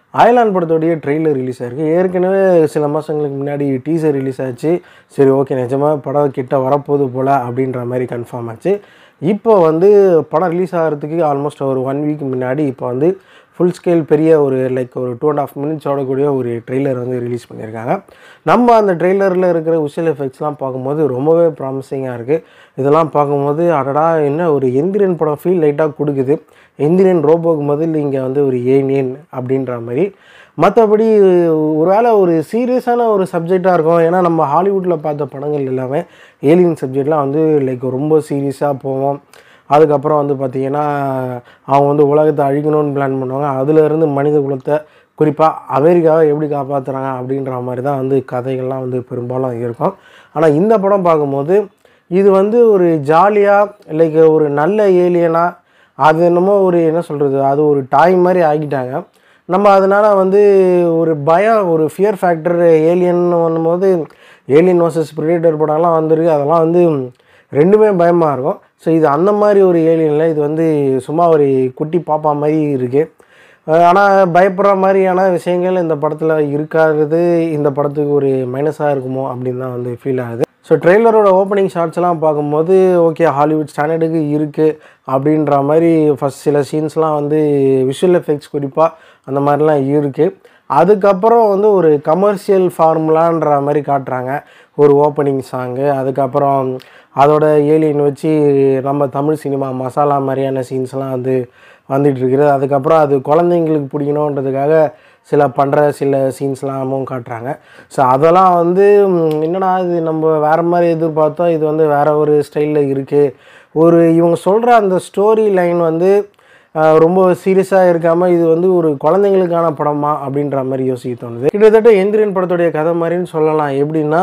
அயலான் படத்தோடைய trailer release ஆயிருக்கு ஏற்கனவே சில மாதங்களுக்கு முன்னாடி டீசர் ரிலீஸ் ஆச்சு சரி ஓகே நிஜமாக படம் கிட்ட வரப்போகுது போல் அப்படின்ற மாதிரி கன்ஃபார்ம் ஆச்சு இப்போ வந்து படம் ரிலீஸ் ஆகிறதுக்கு ஆல்மோஸ்ட் ஒரு ஒன் வீக் முன்னாடி இப்போ வந்து ஃபுல் ஸ்கேல் பெரிய ஒரு லைக் ஒரு டூ அண்ட் ஆஃப் மினிட்ஸ் ஓடக்கூடிய ஒரு ட்ரெய்லர் வந்து ரிலீஸ் பண்ணியிருக்காங்க நம்ம அந்த ட்ரெய்லரில் இருக்கிற விஷுவல் எஃபெக்ட்ஸ்லாம் பார்க்கும்போது ரொம்பவே ப்ராமிசிங்காக இருக்குது இதெல்லாம் பார்க்கும்போது அடடா என்ன ஒரு எந்திரன் படம் ஃபீல் லைட்டாக கொடுக்குது எந்திரன் ரோபோக்கு முதல்ல இங்கே வந்து ஒரு ஏனியன் அப்படின்ற மாதிரி மற்றபடி ஒருவேளை ஒரு சீரியஸான ஒரு சப்ஜெக்டாக இருக்கும் ஏன்னா நம்ம ஹாலிவுட்டில் பார்த்த படங்கள் எல்லாமே ஏலியன் சப்ஜெக்ட்லாம் வந்து லைக் ரொம்ப சீரியஸாக போவோம் அதுக்கப்புறம் வந்து பார்த்திங்கன்னா அவங்க வந்து உலகத்தை அழிக்கணும்னு பிளான் பண்ணுவாங்க அதுலேருந்து மனித குலத்தை குறிப்பாக அமெரிக்காவை எப்படி காப்பாற்றுறாங்க அப்படின்ற மாதிரி தான் வந்து கதைகள்லாம் வந்து பெரும்பாலும் இருக்கும் ஆனால் இந்த படம் பார்க்கும்போது இது வந்து ஒரு ஜாலியாக லைக் ஒரு நல்ல ஏலியனாக அது என்னமோ ஒரு என்ன சொல்கிறது அது ஒரு டாய் மாதிரி ஆக்கிட்டாங்க நம்ம அதனால் வந்து ஒரு பயம் ஒரு ஃபியர் ஃபேக்டர் ஏலியன் பண்ணும்போது ஏலியன் வர்சஸ் ப்ரிடேட்டர் படம்லாம் வந்திருக்கு அதெல்லாம் வந்து ரெண்டுமே பயமாக இருக்கும் ஸோ இது அந்த மாதிரி ஒரு ஏலியனில் இது வந்து சும்மா ஒரு குட்டி பாப்பா மாதிரி இருக்குது ஆனால் பயப்படுற மாதிரியான விஷயங்கள் இந்த படத்தில் இருக்காது இந்த படத்துக்கு ஒரு மைனஸாக இருக்குமோ அப்படின்னு தான் வந்து ஃபீல் ஆகுது ஸோ ட்ரெய்லரோட ஓப்பனிங் ஷார்ட்ஸ்லாம் பார்க்கும்போது ஓகே ஹாலிவுட் ஸ்டாண்டர்டுக்கு இருக்குது அப்படின்ற மாதிரி ஃபஸ்ட் சில சீன்ஸ்லாம் வந்து விஷுவல் எஃபெக்ட்ஸ் குறிப்பாக அந்த மாதிரிலாம் இருக்குது அதுக்கப்புறம் வந்து ஒரு கமர்ஷியல் ஃபார்முலான்ற மாதிரி காட்டுறாங்க ஒரு ஓப்பனிங் சாங்கு அதுக்கப்புறம் அதோட ஏலியன் வச்சு நம்ம தமிழ் சினிமா மசாலா மாதிரியான சீன்ஸ்லாம் வந்து வந்துட்டு இருக்குது அதுக்கப்புறம் அது குழந்தைங்களுக்கு பிடிக்கணுன்றதுக்காக சில பண்ணுற சில சீன்ஸ்லாமும் காட்டுறாங்க ஸோ அதெல்லாம் வந்து ம், என்னடா இது நம்ம வேறு மாதிரி எதிர்பார்த்தோம் இது வந்து வேறு ஒரு ஸ்டைலில் இருக்குது ஒரு இவங்க சொல்கிற அந்த ஸ்டோரி லைன் வந்து ஆஹ், ரொம்ப சீரியஸாக இருக்காமல் இது வந்து ஒரு குழந்தைங்களுக்கான படமா அப்படின்ற மாதிரி யோசிக்க தோணுது கிட்டத்தட்ட எந்திரன் படத்துடைய கதை மாதிரின்னு சொல்லலாம் எப்படின்னா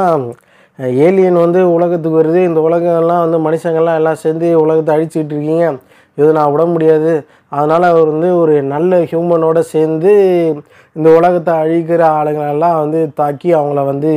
ஏலியன் வந்து உலகத்துக்கு வருது இந்த உலகம்லாம் வந்து மனுஷங்கள்லாம் எல்லாம் சேர்ந்து உலகத்தை அழிச்சிட்டு இருக்கீங்க இது நான் விட முடியாது அதனால் அவர் வந்து ஒரு நல்ல ஹியூமனோட சேர்ந்து இந்த உலகத்தை அழிக்கிற ஆளுங்களெல்லாம் வந்து தாக்கி அவங்கள வந்து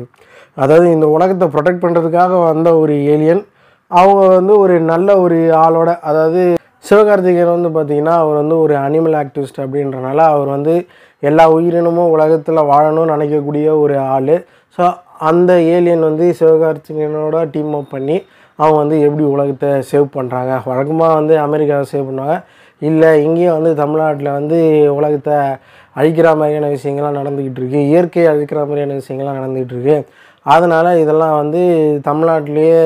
அதாவது இந்த உலகத்தை ப்ரொடெக்ட் பண்ணுறதுக்காக வந்த ஒரு ஏலியன் அவங்க வந்து ஒரு நல்ல ஒரு ஆளோட அதாவது சிவகார்த்திகேயன் வந்து பார்த்திங்கன்னா அவர் வந்து ஒரு அனிமல் ஆக்டிவிஸ்ட் அப்படின்றனால அவர் வந்து எல்லா உயிரினமும் உலகத்தில் வாழணும்னு நினைக்கக்கூடிய ஒரு ஆள் ஸோ அந்த ஏலியன் வந்து சிவகார்த்திகேயனோட டீம் அப் பண்ணி அவங்க வந்து எப்படி உலகத்தை சேவ் பண்ணுறாங்க வழக்கமாக வந்து அமெரிக்காவை சேவ் பண்ணுவாங்க இல்லை இங்கேயும் வந்து தமிழ்நாட்டில் வந்து உலகத்தை அழிக்கிற மாதிரியான விஷயங்கள்லாம் நடந்துக்கிட்டு இருக்கு இயற்கையை அழிக்கிற மாதிரியான விஷயங்கள்லாம் நடந்துக்கிட்டு இருக்கு அதனால் இதெல்லாம் வந்து தமிழ்நாட்டிலேயே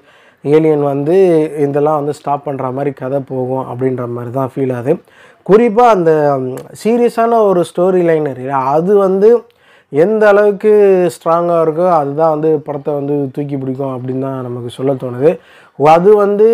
ஏலியன் வந்து இதெல்லாம் வந்து ஸ்டாப் பண்ணுற மாதிரி கதை போகும் அப்படின்ற மாதிரி தான் ஃபீல் ஆகுது குறிப்பாக அந்த சீரியஸான ஒரு ஸ்டோரி லைன் இருக்கு அது வந்து எந்த அளவுக்கு ஸ்ட்ராங்காக இருக்கோ அதுதான் வந்து படத்தை வந்து தூக்கி பிடிக்கும் அப்படின்னு தான் நமக்கு சொல்ல தோணுது அது வந்து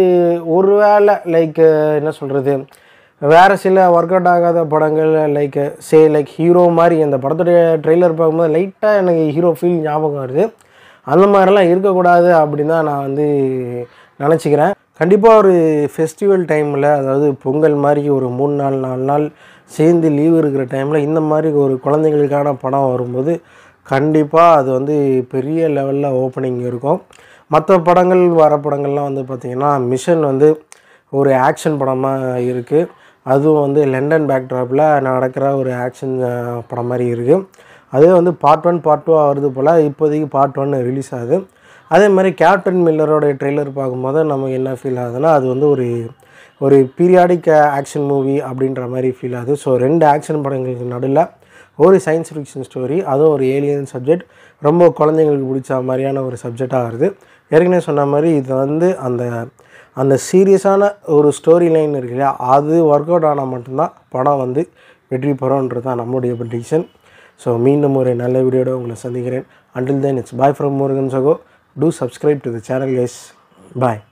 ஒருவேளை லைக் என்ன சொல்கிறது வேறு சில ஒர்க் அவுட் ஆகாத படங்கள் லைக் சே லைக் ஹீரோ மாதிரி அந்த படத்துடைய ட்ரெய்லர் பார்க்கும்போது லைட்டாக எனக்கு ஹீரோ ஃபீல் ஞாபகம் வருது அந்த மாதிரிலாம் இருக்கக்கூடாது அப்படின்னு தான் நான் வந்து நினச்சிக்கிறேன் கண்டிப்பாக ஒரு ஃபெஸ்டிவல் டைமில் அதாவது பொங்கல் மாதிரி ஒரு மூணு நாள் நாலு நாள் சேர்ந்து லீவு இருக்கிற டைமில் இந்த மாதிரி ஒரு குழந்தைங்களுக்கான படம் வரும்போது கண்டிப்பாக அது வந்து பெரிய லெவலில் ஓப்பனிங் இருக்கும் மற்ற படங்கள் வர படங்கள்லாம் வந்து பார்த்திங்கன்னா மிஷன் வந்து ஒரு ஆக்ஷன் படமாக இருக்குது அதுவும் வந்து லண்டன் பேக்ட்ராப்பில் நடக்கிற ஒரு ஆக்ஷன் படம் மாதிரி இருக்குது அதே வந்து பார்ட் ஒன் பார்ட் டூவாக வருது போல் இப்போதைக்கு பார்ட் ஒன் ரிலீஸ் ஆகுது அதே மாதிரி கேப்டன் மில்லரோட ட்ரெய்லர் பார்க்கும்போது நமக்கு என்ன ஃபீல் ஆகுதுன்னா அது வந்து ஒரு ஒரு பீரியாடிக் ஆக்ஷன் மூவி அப்படின்ற மாதிரி ஃபீல் ஆகுது ஸோ ரெண்டு ஆக்ஷன் படங்களுக்கு நடுவில் ஒரு சயின்ஸ் ஃபிக்ஷன் ஸ்டோரி அதுவும் ஒரு ஏலியன் சப்ஜெக்ட் ரொம்ப குழந்தைங்களுக்கு பிடிச்ச மாதிரியான ஒரு சப்ஜெக்டாக வருது ஏற்கனவே சொன்ன மாதிரி இது வந்து அந்த அந்த சீரியஸான ஒரு ஸ்டோரி லைன் இருக்கு இல்லையா அது ஒர்க் அவுட் ஆனால் மட்டும்தான் படம் வந்து வெற்றி பெறும்ன்றது தான் நம்மளுடைய ப்ரெடிக்ஷன் ஸோ மீண்டும் ஒரு நல்ல வீடியோட உங்களை சந்திக்கிறேன் until then it's bye from Murugan சகோ do subscribe to the channel guys bye